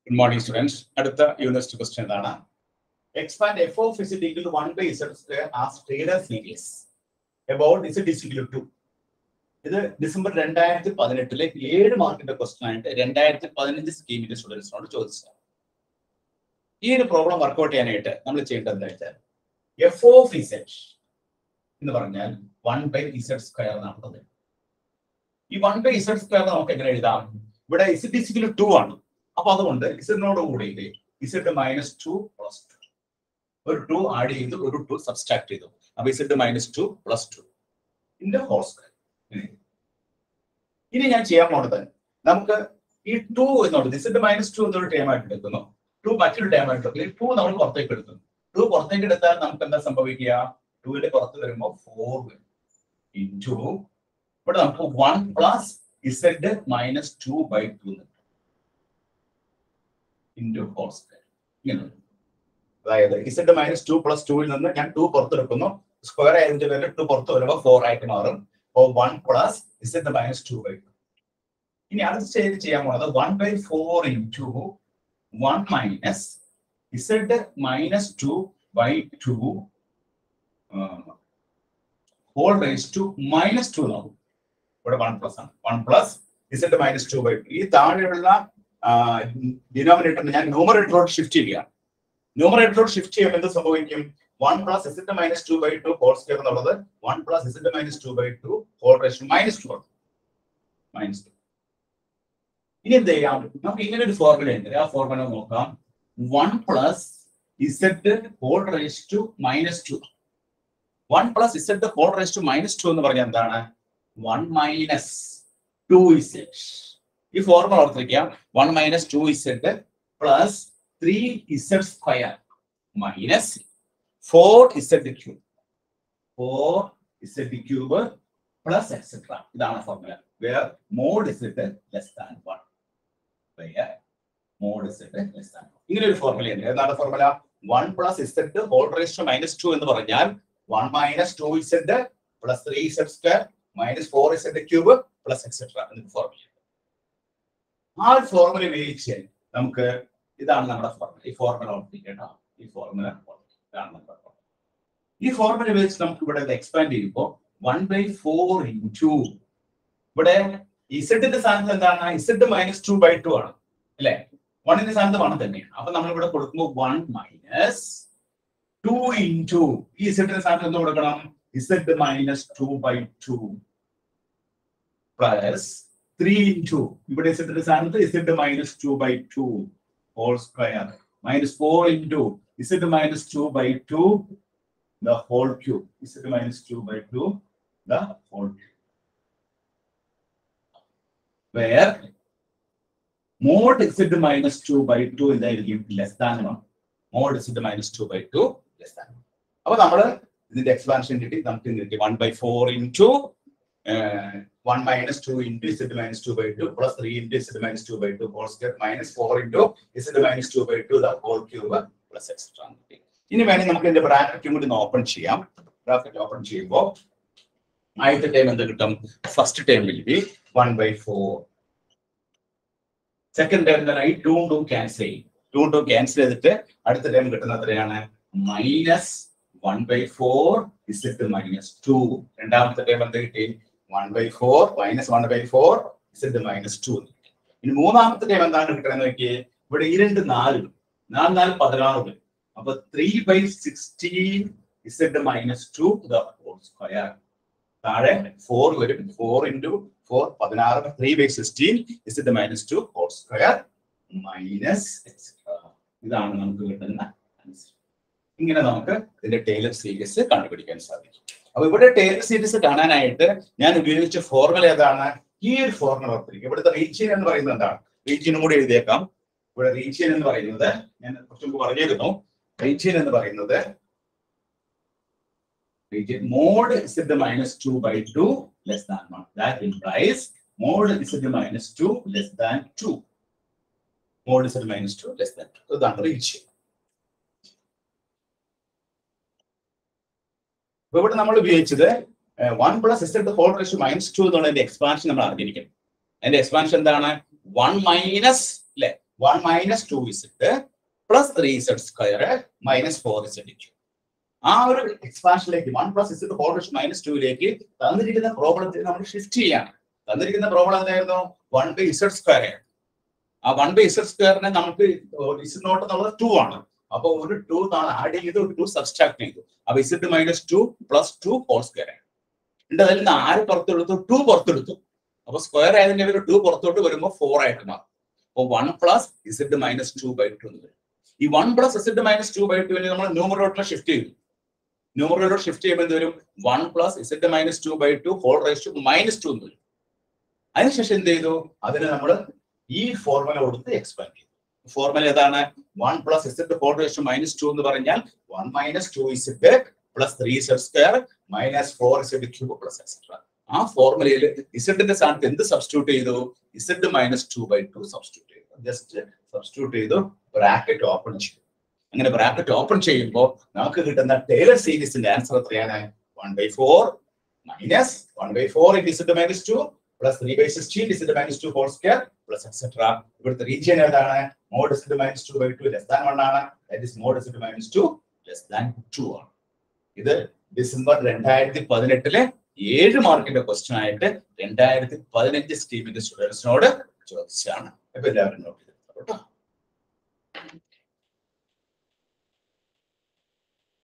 Good morning students അടുത്ത university question എന്താണ് expand f of is equal to one by z square as Taylor series about z is equal to ഇത് December രണ്ടായിരത്തി പതിനെട്ടിലെ ഏഴ് മാർക്കിന്റെ question ആയിട്ട് രണ്ടായിരത്തി പതിനഞ്ച് സ്കീമിന്റെ സ്റ്റുഡൻസിനോട് ചോദിച്ചതാണ് ഈ ഒരു പ്രോബ്ലം വർക്ക്ഔട്ട് ചെയ്യാനായിട്ട് നമ്മൾ ചെയ്യേണ്ടത് എന്താ വെച്ചാൽ എഫ് ഓഫ് ഇസഡ് എന്ന് പറഞ്ഞാൽ വൺ ബൈ ഇസഡ് സ്ക്വയർ എന്നാണ് പറഞ്ഞത് ഈ വൺ ബൈ ഇസഡ് സ്ക്വയർ നമുക്ക് എങ്ങനെ എഴുതാം ഇവിടെ ഇസഡ് ഇസിക്കൽ ടു ആണ് അപ്പൊ അതുകൊണ്ട് ഇസഡിനോട് കൂടി z minus two plus two ഒരു ടു ആഡ് ചെയ്തു ഒരു ടു സബ്സ്ട്രാക്ട് ചെയ്തു അപ്പൊ z minus two plus two ഇന്റെ ഹോൾ സ്ക്വയർ ഇനി ഞാൻ ചെയ്യാൻ പോണത് നമുക്ക് ഈ ടു എന്നുള്ളത് ഇസഡ് മൈനസ് ടു എന്നൊരു ടൈം ആയിട്ട് എടുക്കുന്നു ടു മറ്റൊരു ടൈം ആയിട്ട് എടുക്കുന്നു ടു നമ്മൾ പുറത്തേക്ക് എടുക്കുന്നു ടു പുറത്തേക്ക് എടുത്താൽ നമുക്ക് എന്താ സംഭവിക്കുക ടുവിന്റെ പുറത്ത് വരുമ്പോൾ ഫോർ വരും ഇൻറ്റു ഇവിടെ നമുക്ക് one plus z minus two by two into whole square ഇങ്ങനെ വരും. അതായത് ഇസഡ് മൈനസ് ടു പ്ലസ് ടുവിൽ നിന്ന് ഞാൻ ടു പുറത്തെടുക്കുന്നു സ്ക്വയർ ആയതിന്റെ പേര് ടു പുറത്ത് വരുമ്പോൾ ഫോർ ആയിട്ട് മാറും അപ്പോൾ one plus z minus two by two ഇനി അടുത്ത ചെയ്ത് ചെയ്യാൻ പോണത് one by four into one minus z minus two by two whole raise two minus two എന്നാവും ഇവിടെ വൺ പ്ലസ് ആണ് one plus z minus two by two ഈ താഴെയുള്ള ഡിനോമിനേറ്ററിന് ഞാൻ ന്യൂമറേറ്ററോട് ഷിഫ്റ്റ് ചെയ്യുകയാണ് ന്യൂമറേറ്ററോട് ഷിഫ്റ്റ് ചെയ്യുമ്പോൾ എന്ത് സംഭവിക്കും one plus z minus two by two whole square എന്നുള്ളത് one plus z minus two by two whole raise minus two minus two ഇനി എന്ത് ചെയ്യാം നമുക്ക് ഇങ്ങനെ ഒരു ഫോർമുല ഉണ്ട് ആ ഫോർമുല നോക്കാം one plus z whole raise two minus two one plus z whole raise two minus two എന്ന് പറഞ്ഞാൽ എന്താണ് വൺ മൈനസ് ടു ഇസഡ് ഈ ഫോർമുല ഓർത്തിരിക്കുക one minus two z plus three z square minus four z cube four z cube plus etcetera ഇതാണ് formula where mod z less than one where mod z less than ഇങ്ങനെ ഒരു formula ഉണ്ട് ഏതാണ് formula one plus z whole raise two minus two എന്ന് പറഞ്ഞാൽ one minus two z plus three z square minus four z cube plus etcetera എന്നൊരു formula ആ ഒരു formula ഉപയോഗിച്ച് നമുക്ക് ഇതാണ് നമ്മുടെ ഫോർമുല ഈ ഫോർമുല ഓർത്തിക്കേണ്ട ഈ ഫോർമുല ഇതാണ് നമ്മുടെ formula. ഈ ഫോർമുല ഉപയോഗിച്ച് നമുക്ക് ഇവിടെ എക്സ്പാൻഡ് ചെയ്യുമ്പോൾ വൺ ബൈ ഫോർ ഇൻറ്റു ഇവിടെ ഇസഡിന്റെ സ്ഥാനത്ത് എന്താണ് z minus two by two ആണ് അല്ലെ വണ്ണിന്റെ സ്ഥാനത്ത് വൺ തന്നെയാണ് അപ്പൊ നമ്മൾ ഇവിടെ കൊടുക്കുമ്പോൾ വൺ മൈനസ് ടു ഇൻറ്റു ഈ ഇസഡിന്റെ സ്ഥാനത്ത് എന്ത് കൊടുക്കണം z minus two by two plus three into ഇവിടെ ഇസഡിന്റെ സ്ഥാനത്ത് z minus two by two whole square minus four into z minus two by two the whole cube z minus two by two the whole cube where mod z minus 2 by 2 ഇതായിരിക്കും less than one mod z minus two by two less than അപ്പൊ നമ്മൾ ഇതിന്റെ expansion കിട്ടി നമുക്ക് ഇന്ന് കിട്ടി one by four into one minus two into z minus two by two plus three into z minus two by two whole square minus four into z minus two by two the whole cube plus etcetera കിട്ടി ഇനി വേണമെങ്കിൽ നമുക്ക് ഇതിന്റെ ബ്രാക്കറ്റും കൂടി ഒന്ന് open ചെയ്യാം bracket open ചെയ്യുമ്പോൾ ആദ്യത്തെ ടൈം എന്ത് കിട്ടും first time will be one by four second time എന്തായി ടു ടു ക്യാൻസൽ ചെയ്യും ടു ടു ക്യാൻസൽ ചെയ്തിട്ട് അടുത്ത ടൈം കിട്ടുന്ന എത്രയാണ് minus one by four z minus two രണ്ടാമത്തെ ടൈം എന്ത് കിട്ടി one by four minus one by four z minus two ഇനി മൂന്നാമത്തെ ടൈം എന്താണ് കിട്ടണമെന്ന് നോക്കിയേ ഇവിടെ ഈ രണ്ട് നാല് വരും. നാല് നാല് പതിനാറ് വരും അപ്പൊ three by sixteen z minus two the whole square താഴെ ഫോർ വരും ഫോർ ഇൻറ്റു ഫോർ പതിനാറ് three by sixteen z minus two whole square minus ഇതാണ് നമുക്ക് കിട്ടുന്ന ആൻസർ ഇങ്ങനെ നമുക്ക് ഇതിന്റെ ടൈലർ സീരീസ് കണ്ടുപിടിക്കാൻ സാധിക്കും അപ്പൊ ഇവിടെ ടൈലർ സീരീസ് കാണാനായിട്ട് ഞാൻ ഉപയോഗിച്ച ഫോർമുല ഏതാണ് ഈ ഒരു ഫോർമുല ഓർത്തിരിക്കും ഇവിടുത്തെ റീജിയൻ എന്ന് പറയുന്നത് എന്താണ് റീജിയനും കൂടി എഴുതിയേക്കാം ഇവിടെ റീജിയൻ എന്ന് പറയുന്നത് ഞാൻ കുറച്ച് മുമ്പ് പറഞ്ഞിരുന്നു റീജിയൻ എന്ന് പറയുന്നത് region mod z minus 2 by 2 less than 1. That implies mod z minus 2 less than 2. Mod z minus 2 less than 2. ഇതാണ് region. അപ്പൊ ഇവിടെ നമ്മൾ ഉപയോഗിച്ചത് one plus z whole ratio minus two എന്നുള്ളതിന്റെ എക്സ്പാൻഷൻ നമ്മൾ അറിഞ്ഞിരിക്കും അതിന്റെ എക്സ്പാൻഷൻ എന്താണ് വൺ മൈനസ് അല്ലെ one minus two z plus three z square minus four z q ആ ഒരു എക്സ്പാൻഷനിലേക്ക് one plus z four minus ടുവിലേക്ക് തന്നിരിക്കുന്ന പ്രോബ്ലത്തിൽ നമ്മൾ ഷിഫ്റ്റ് ചെയ്യാണ് തന്നിരിക്കുന്ന പ്രോബ്ലം എന്തായിരുന്നു വൺ ബൈ ഇസഡ് സ്ക്വയർ ആണ് ആ വൺ ബൈ ഇസഡ് സ്ക്വയറിനെ നമുക്ക് ഇസഡ് നോട്ട് എന്നുള്ളത് ടു ആണ് അപ്പൊ ഒരു ടു ആഡ് ചെയ്ത് ഒരു ടു സബ്സ്ട്രാക്ട് ചെയ്തു അപ്പൊ z minus two plus two whole square ആണ് എന്നിട്ട് അതിൽ നിന്ന് ആര് പുറത്തെടുത്തു ടു പുറത്തെടുത്തു അപ്പൊ സ്ക്വയർ ആയതിന്റെ ഒരു ടു പുറത്തോട്ട് വരുമ്പോൾ ഫോർ ആയിട്ട് മാറും അപ്പൊ one plus z minus two by two എന്ന് വരും ഈ one plus z minus two by ടുവിനെ നമ്മൾ ന്യൂമറോട്ടിൽ ഷിഫ്റ്റ് ചെയ്തു ന്യൂമറോട്ട് ഷിഫ്റ്റ് ചെയ്യുമ്പോൾ എന്ത് വരും one plus z minus two by two whole raise two minus two എന്ന് വരും അതിനുശേഷം എന്ത് ചെയ്തു അതിന് നമ്മൾ ഈ ഫോർമുല കൊടുത്ത് എക്സ്പാൻഡ് ചെയ്തു ഫോർമുല ഏതാണ് one plus z whole raise two minus two എന്ന് പറഞ്ഞാൽ one minus two z plus three z square minus four z cube plus etcetera ആ ഫോർമുലയിൽ ഇസഡിന്റെ സ്ഥാനത്ത് എന്ത് സബ്സ്റ്റിറ്റ്യൂട്ട് ചെയ്തു z minus two by two substitute ചെയ്തു ജസ്റ്റ് സബ്സ്റ്റിറ്റ്യൂട്ട് ചെയ്തു ബ്രാക്കറ്റ് ഓപ്പൺ ചെയ്തു അങ്ങനെ ബ്രാക്കറ്റ് ഓപ്പൺ ചെയ്യുമ്പോൾ നമുക്ക് കിട്ടുന്ന ടൈലർ സീരീസിന്റെ ആൻസർ എത്രയാണ് one by four minus one by four in z minus two plus three by sixteen z minus two whole square plus etcetera ഇവിടുത്തെ റീജിയൻ ഏതാണ് mod z minus two by two less than one ആണ് that is mod z minus two less than two ആണ് ഇത് December രണ്ടായിരത്തി പതിനെട്ടിലെ ഏഴ് മാർക്കിന്റെ question ആയിട്ട് രണ്ടായിരത്തി പതിനഞ്ച് സ്ട്രീമിന്റെ സ്റ്റുഡൻസിനോട് ചോദിച്ചാണ് അപ്പൊ എല്ലാവരും നോട്ട് ചെയ്തെടുത്തോ കേട്ടോ